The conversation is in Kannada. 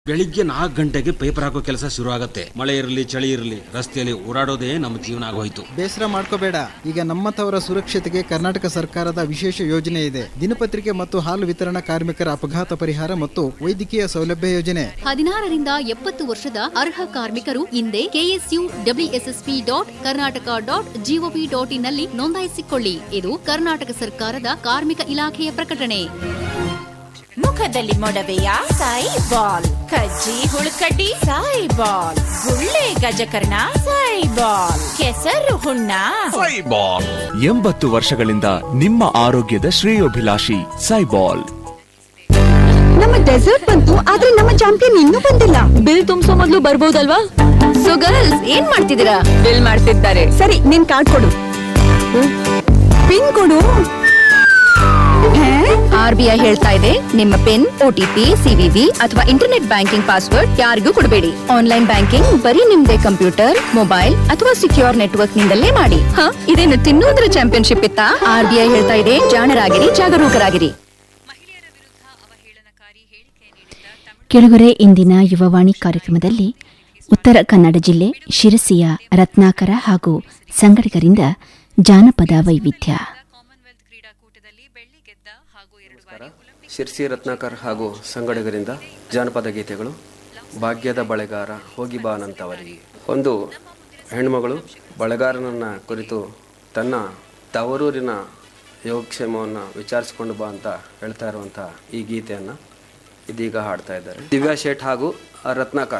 ಬೆಳಿಗ್ಗೆ ನಾಲ್ಕು ಗಂಟೆಗೆ ಪೇಪರ್ ಹಾಕೋ ಕೆಲಸ ಶುರು ಆಗತ್ತೆ ಮಳೆ ಇರಲಿ ಚಳಿ ಇರಲಿ ರಸ್ತೆಯಲ್ಲಿ ಓಡಾಡೋದೇ ನಮ್ಮ ಜೀವನ ಆಗೋಯ್ತು ಬೇಸರ ಮಾಡ್ಕೋಬೇಡ ಈಗ ನಮ್ಮಂಥವರ ಸುರಕ್ಷತೆಗೆ ಕರ್ನಾಟಕ ಸರ್ಕಾರದ ವಿಶೇಷ ಯೋಜನೆ ಇದೆ ದಿನಪತ್ರಿಕೆ ಮತ್ತು ಹಾಲು ವಿತರಣಾ ಕಾರ್ಮಿಕರ ಅಪಘಾತ ಪರಿಹಾರ ಮತ್ತು ವೈದ್ಯಕೀಯ ಸೌಲಭ್ಯ ಯೋಜನೆ ಹದಿನಾರರಿಂದ ಎಪ್ಪತ್ತು ವರ್ಷದ ಅರ್ಹ ಕಾರ್ಮಿಕರು ಹಿಂದೆ KSU WSSP dot Karnataka dot G O V dot ಇನ್ನಲ್ಲಿ ನೋಂದಾಯಿಸಿಕೊಳ್ಳಿ ಇದು ಕರ್ನಾಟಕ ಸರ್ಕಾರದ ಕಾರ್ಮಿಕ ಇಲಾಖೆಯ ಪ್ರಕಟಣೆ ಮುಖದಲ್ಲಿ ಮೊಡವೆಯ ಸಾಯಿ ಬಾಲ್ ಕಜ್ಜಿ ಹುಳುಕಡ್ಡಿ ಸಾಯಿ ಬಾಲ್ ಗುಳ್ಳೆ ಗಜಕರ್ಣ ಸಾಯಿ ಬಾಲ್ ಕೆಸರು ಹುಣ್ಣ ಸೈಬಾಲ್ ಎಂಬತ್ತು ವರ್ಷಗಳಿಂದ ನಿಮ್ಮ ಆರೋಗ್ಯದ ಶ್ರೇಯೋಭಿಲಾಷಿ ಸೈಬಾಲ್ ನಮ್ಮ ಡೆಸರ್ಟ್ ಬಂತು ಆದ್ರೆ ನಮ್ಮ ಚಾಂಪಿಯನ್ ಇನ್ನೂ ಬಂದಿಲ್ಲ ಬಿಲ್ ತುಂಬಿಸೋ ಮೊದಲು ಬರ್ಬೋದಲ್ವಾ ಸೊ ಗರ್ಲ್ಸ್ ಏನ್ ಮಾಡ್ತಿದ್ದೀರಾ ಬಿಲ್ ಮಾಡ್ತಿದ್ದಾರೆ ಸರಿ ನಿನ್ ಕಾರ್ಡ್ ಕೊಡು ಪಿನ್ ಕೊಡು ಆರ್ ಬಿ ಐ ಹೇಳ್ತಾ ಇದೆ ನಿಮ್ಮ ಪಿನ್ ಒಟಿಪಿ ಸಿವಿವಿ ಅಥವಾ ಇಂಟರ್ನೆಟ್ ಬ್ಯಾಂಕಿಂಗ್ ಪಾಸ್ವರ್ಡ್ ಯಾರಿಗೂ ಕೊಡಬೇಡಿ ಆನ್ಲೈನ್ ಬ್ಯಾಂಕಿಂಗ್ ಬರೀ ನಿಮ್ದೇ ಕಂಪ್ಯೂಟರ್ ಮೊಬೈಲ್ ಅಥವಾ ಸಿಕ್ಯೂರ್ ನೆಟ್ವರ್ಕ್ ನಿಂದಲೇ ಮಾಡಿ ಹ ಇದೇನು ತಿನ್ನೋದ್ರ ಚಾಂಪಿಯನ್ಶಿಪ್ ಇತ್ತಾ ಆರ್ ಬಿ ಐ ಹೇಳ್ತಾ ಇದೆ ಜಾಣರಾಗಿರಿ ಜಾಗರೂಕರಾಗಿರಿ ಕೆಳಗರೆ ಇಂದಿನ ಯುವವಾಣಿ ಕಾರ್ಯಕ್ರಮದಲ್ಲಿ ಉತ್ತರ ಕನ್ನಡ ಜಿಲ್ಲೆ ಶಿರಸಿಯ ರತ್ನಾಕರ ಹಾಗೂ ಸಂಗಡಿಗರಿಂದ ಜಾನಪದ ವೈವಿಧ್ಯ ಶಿರ್ಸಿ ರತ್ನಾಕರ್ ಹಾಗೂ ಸಂಗಡಿಗರಿಂದ ಜಾನಪದ ಗೀತೆಗಳು ಭಾಗ್ಯದ ಬಳೆಗಾರ ಹೋಗಿ ಬಾನಂತವರಿಗೆ ಒಂದು ಹೆಣ್ಮಗಳು ಬಳೆಗಾರನನ್ನ ಕುರಿತು ತನ್ನ ತವರೂರಿನ ಯೋಗಕ್ಷೇಮವನ್ನು ವಿಚಾರಿಸಿಕೊಂಡು ಬಾ ಅಂತ ಹೇಳ್ತಾ ಇರುವಂಥ ಈ ಗೀತೆಯನ್ನು ಇದೀಗ ಹಾಡ್ತಾ ಇದ್ದಾರೆ ದಿವ್ಯಾ ಶೇಟ್ ಹಾಗೂ ರತ್ನಾಕರ್